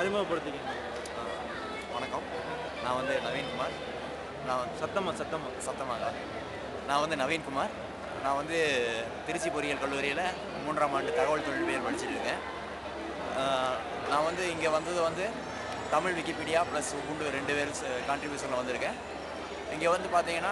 அறிமுகப்படுத்திக்கங்க வணக்கம் நான் வந்து நவீன்குமார் நான் வந்து சத்தமா சத்தமா சத்தமாக நான் வந்து நவீன்குமார் நான் வந்து திருச்சி பொறியியல் கல்லூரியில் மூன்றாம் ஆண்டு தகவல் தொழில்நுட்பியல் படிச்சுட்டு இருக்கேன் ஆஹ் நான் வந்து இங்கே வந்தது வந்து தமிழ் விக்கிபீடியா ப்ளஸ் உண்டு ரெண்டு பேர் கான்ட்ரிபியூஷனில் வந்திருக்கேன் இங்கே வந்து பார்த்தீங்கன்னா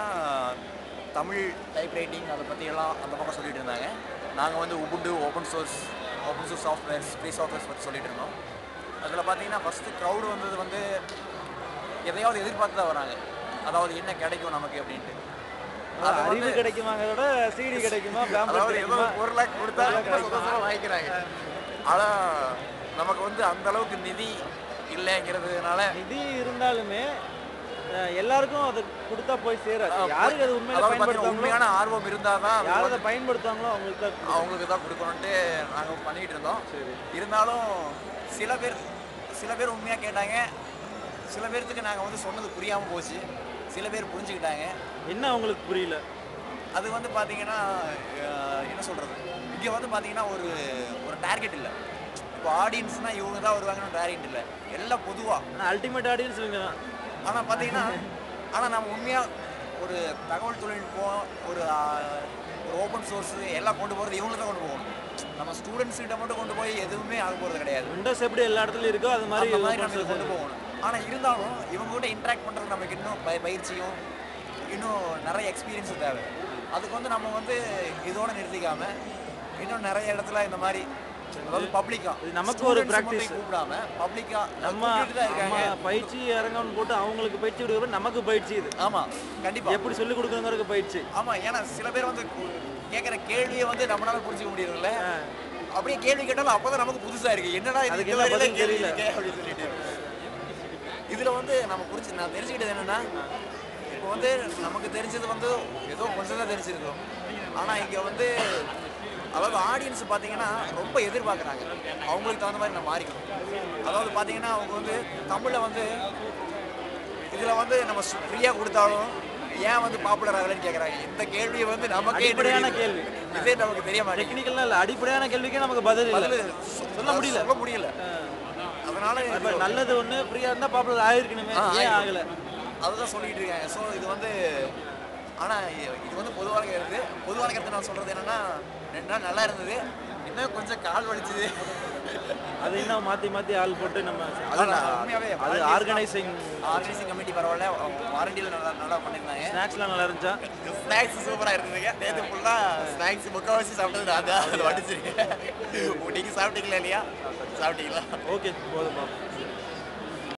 தமிழ் டைப் ரைட்டிங் அதை பற்றியெல்லாம் அந்த பக்கம் சொல்லிட்டு இருந்தாங்க நாங்கள் வந்து Ubuntu open source open source softwares free softwares பற்றி சொல்லிட்டு இருந்தோம் அதில் பார்த்தீங்கன்னா ஃபஸ்ட்டு க்ரௌடு வந்தது வந்து எதையாவது எதிர்பார்த்து தான் வராங்க அதாவது என்ன கிடைக்கும் நமக்கு அப்படின்ட்டு அது அறிவு வந்து- கிடைக்குமாங்கிறத சிடி கிடைக்குமா பேம்பர் அதாவது ஏதோ கிடைக்குமா ஒரு லேக் கொடுத்தா ஒரு lakh கிடைக்குமா? சந்தோஷமா வாங்கிக்கிறாங்க ஆனா நமக்கு வந்து அந்த அளவுக்கு நிதி இல்லைங்கிறதுனால நிதி இருந்தாலுமே அஹ், எல்லாருக்கும் அது கொடுத்தா போய் சேராது யாருக்கு அது உண்மையில அதாவது பார்த்தீங்கன்னா பயன்படுத்தாங்களோ உண்மையான ஆர்வம் இருந்தால் தான் யார் அதை பயன்படுத்தாங்களோ அவங்களுக்கு தான் கொடுக்கணும். அவங்களுக்கு தான் கொடுக்கணுன்ட்டு நாங்கள் பண்ணிக்கிட்டு இருந்தோம் இருந்தாலும் சில பேர் சில பேர் உண்மையாக கேட்டாங்க சில பேர்த்துக்கு நாங்கள் வந்து சொன்னது புரியாமல் போச்சு சில பேர் புரிஞ்சுக்கிட்டாங்க என்ன அவங்களுக்கு புரியல அது வந்து பார்த்தீங்கன்னா அஹ், என்ன சொல்கிறது இங்கே வந்து பார்த்தீங்கன்னா ஒரு ஒரு டார்கெட் இல்லை இப்போ ஆடியன்ஸ்னால் இவங்க தான் வருவாங்கன்னு டார்கெட் இல்லை எல்லாம் பொதுவாக ஆனால் அல்டிமேட் ஆடியன்ஸ் இவங்க தான் ஆனால் பார்த்தீங்கன்னா ஆனால் நம்ம உண்மையாக ஒரு தகவல் தொழில்நுட்பம் ஒரு ஆஹ், ஒரு ஓப்பன் சோர்ஸ் எல்லாம் கொண்டு போகிறது இவங்களை தான் கொண்டு போகணும் நம்ம ஸ்டூடெண்ட்ஸ் கிட்ட மட்டும் கொண்டு போய் எதுவுமே ஆக போகிறது கிடையாது விண்டோஸ் எப்படி எல்லா இடத்துலயும் இருக்கோ அது மாதிரி அந்த மாதிரி open நம்ம இதை source கொண்டு போகணும் ஆனால் இருந்தாலும் இவங்க கூட இன்ட்ராக்ட் பண்ணுறது நமக்கு இன்னும் பய பயிற்சியும் இன்னும் நிறைய எக்ஸ்பீரியன்ஸும் தேவை அதுக்கு வந்து நம்ம வந்து இதோட நிறுத்திக்காம இன்னும் நிறைய இடத்துல இந்த மாதிரி அதாவது பப்ளிக்கா இது நமக்கு ஒரு practice. கூப்பிடாம பப்ளிக்கா நம்ம தான் நம்ம இருக்காங்க பயிற்சி இறங்கணும்னு போட்டு அவங்களுக்கு பயிற்சி கொடுக்குறது நமக்கு பயிற்சி இது ஆமா கண்டிப்பா எப்படி சொல்லி கொடுக்குறதுக்கு பயிற்சி ஆமா ஏன்னா சில பேர் வந்து கேட்குற கேள்வியை வந்து நம்மளால புரிஞ்சுக்க முடியறதில்ல அப்படியே கேள்வி கேட்டாலும் அப்பதான் நமக்கு புதுசா இருக்கு என்னடா இது அதுக்கு இந்த என்ன மாதிரிலாம் பதில் கேள்வி தெரியல. இருக்கே அப்படின்னு சொல்லிட்டு இதுல வந்து நம்ம புரிஞ்சு நான் தெரிஞ்சுக்கிட்டது என்னன்னா இப்போ வந்து நமக்கு தெரிஞ்சது வந்து ஏதோ கொஞ்சம் தான் தெரிஞ்சிருக்கும் ஆனா இங்க வந்து அதாவது ஆடியன்ஸ் பார்த்தீங்கன்னா ரொம்ப எதிர்பார்க்குறாங்க அவங்களுக்கு தகுந்த மாதிரி நம்ம மாறிக்கணும் அதாவது பார்த்தீங்கன்னா அவங்க வந்து தமிழில் வந்து இதில் வந்து நம்ம ஃப்ரீயாக கொடுத்தாலும் ஏன் வந்து பாப்புலர் ஆகலைன்னு கேட்குறாங்க இந்த கேள்வியை வந்து நமக்கே அடிப்படையான தெரியல. கேள்வி. இதே நமக்கு தெரிய மாட்டேங்குது டெக்னிக்கல்லாம் இல்லை அடிப்படையான கேள்விக்கே நமக்கு பதில் இல்லை பதில் சொல்ல முடியல சொல்ல முடியல அதனால இப்ப இது- நல்லது ஒண்ணு ஃப்ரீயா இருந்தா பாப்புலர் ஆயிருக்கணுமே ஆ, ஏன் ஆயிடும். ஆகல அதுதான் சொல்லிட்டு இருக்காங்க ஸோ இது வந்து ஆனால் இது வந்து பொதுவான கருத்து பொதுவான கருத்து நான் சொல்கிறது என்னன்னா ரெண்டு நாள் நல்லா இருந்தது இன்னும் கொஞ்சம் கால் வலிச்சுது அது இன்னும் மாத்தி மாத்தி ஆள் போட்டு நம்ம அது அதான் நான் உண்மையாவே அது ஆர்கனைசிங் ஆர்கனைசிங் கமிட்டி பரவாயில்ல வாரண்டியில் நல்லா நல்லா பண்ணியிருந்தாங்க ஸ்நாக்ஸ்லாம் நல்லா இருந்துச்சா ஸ்நாக்ஸ் சூப்பராக இருந்ததுங்க நேற்று ஃபுல்லாக ஸ்நாக்ஸ் முக்கால்வாசி சாப்பிட்டது நான் தான் அதில் வடிச்சிருக்கேன் நீங்கள் சாப்பிட்டீங்களா இல்லையா சாப்பிட்டீங்களா ஓகே போதும் பாப்போம்